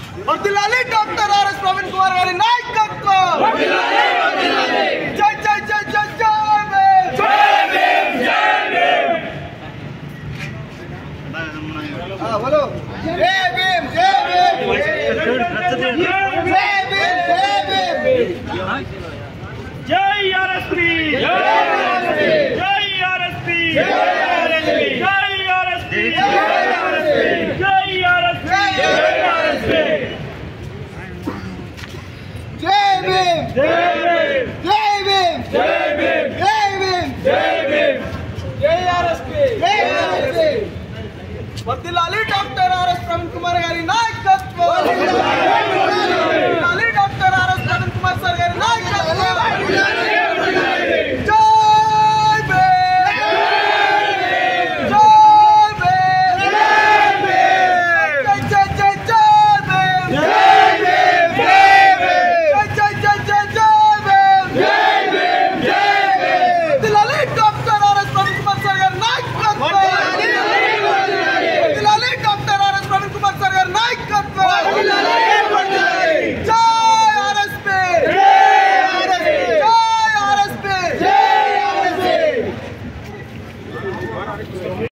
వర్దిల్లాలి doctor RS Praveen Kumar గారి నాయకత్వం జై జై జై జై జై భీమ్. ఆ, బోలో. జై భీమ్ జై భీమ్ జై భీమ్ జై భీమ్ జై ఆర్ఎస్పీ జై ఆర్ఎస్పీ జై ఆర్ఎస్పీ జై ఆర్ఎస్పీ జై భీమ్ జై భీమ్ జై భీమ్ జై ఆర్ఎస్పీ జై ఆర్ఎస్పీ వర్దిల్లాలి డాక్టర్ ఆర్ఎస్ ప్రవీణ్ కుమార్ గారి నాయకత్వం